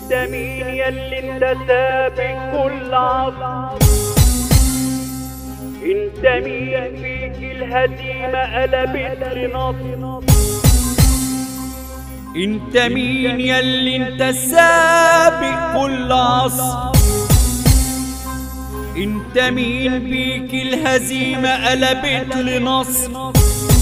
انت مين ياللي انت سابق كل عصر انت مين فيك الهزيمة قلبت لنصر انت مين ياللي انت سابق كل عصر انت مين بيك الهزيمة قلبت لنصر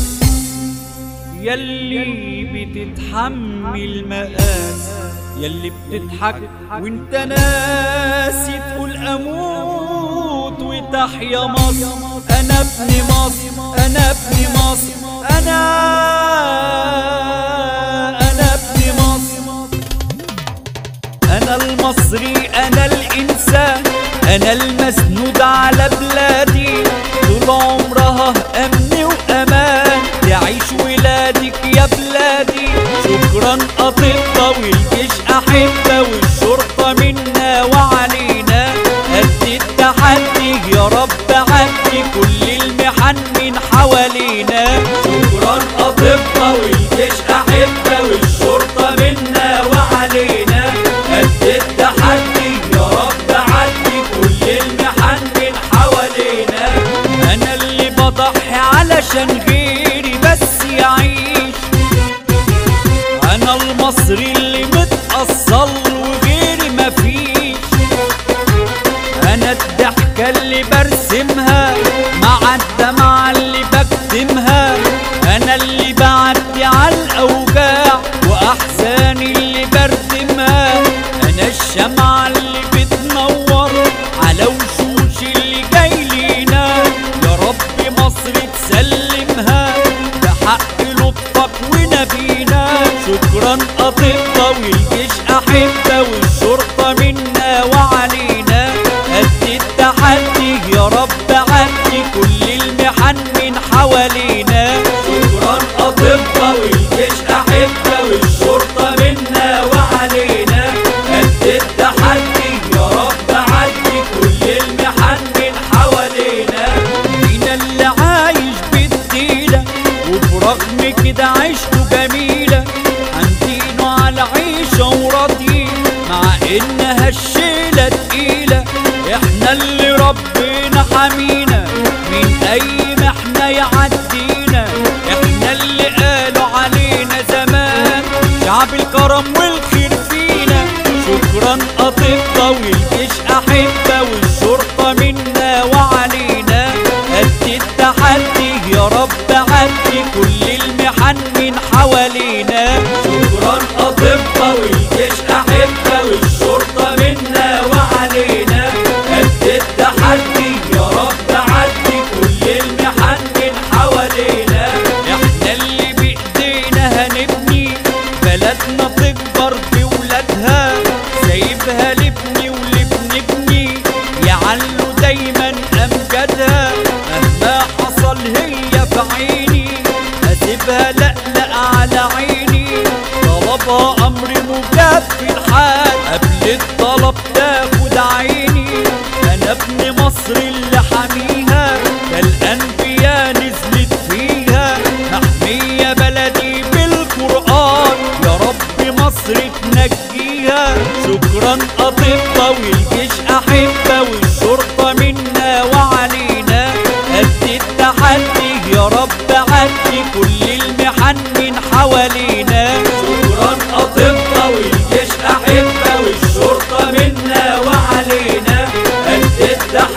ياللي بتتحمل مقاس ياللي بتضحك وانت ناسي تقول اموت وتحيا مصر انا ابن مصر انا ابن مصر انا انا ابن مصر انا المصري انا الانسان انا المسنود على بلادي طول عمرها امن وامان تعيش ولادك يا بلادي شكرا اطباء والجيش احبه والشرطه منا وعلينا قد التحدي يا رب عدي كل المحن من حوالينا شكرا اطباء والجيش احبه والشرطه منا وعلينا قد التحدي يا رب عدي كل المحن من حوالينا انا اللي بضحي علشان غيري بس يعيش انا المصري اللي متأصل وغيري مفيش انا الضحكة اللي برسمها مع الدمعة اللي بكتمها انا اللي بعدي على الاوجاع واحزاني اللي بردمها انا الشمعة اللي بتنور على وشوش اللي جاي لينا يا رب مصر تسلمها بحق لطفك ونبينا شكرا اطباء والجيش احبه والشرطه منا وعلينا قد التحدي يا رب عدي كل المحن من حوالينا شكرا اطباء والجيش احبه والشرطه منا وعلينا قد التحدي يا رب عدي كل المحن من حوالينا فينا اللي عايش بالديلة وبرغم كده عيشته جميلة عندينه على عيشة وراضيين مع انها الشيلة تقيلة احنا اللي ربنا حمينا من اي محنة يعدينا احنا اللي قالوا علينا زمان شعب الكرم والخير فينا شكرا اطباء والجيش احبه والشرطه منا وعلينا قد التحدي يا رب عدي كل المحن من حوالينا شكرا اطباء والجيش احبه والشرطه منا وعلينا قد التحدي يا رب عدي كل المحن من حوالينا احنا اللي بايدينا هنبني بلدنا تكبر بولادها سايبها لابني ولابن ابني يعلوا دايما امجادها مهما حصل هي في عيني اسيبها لا لا على عيني طلبها امر مجاب في الحال قبل الطلب تاخد عيني انا ابن مصر اللي حميها ده الانبياء نزلت فيها محمية بلدي بالقرآن يا رب مصر تنجيها شكرا اطباء والجيش احبه والشرطة منا وعلينا قد التحدي يا رب عدي كل المحن من حوالينا شكرا اطباء والجيش احبه والشرطة منا وعلينا قد التحدي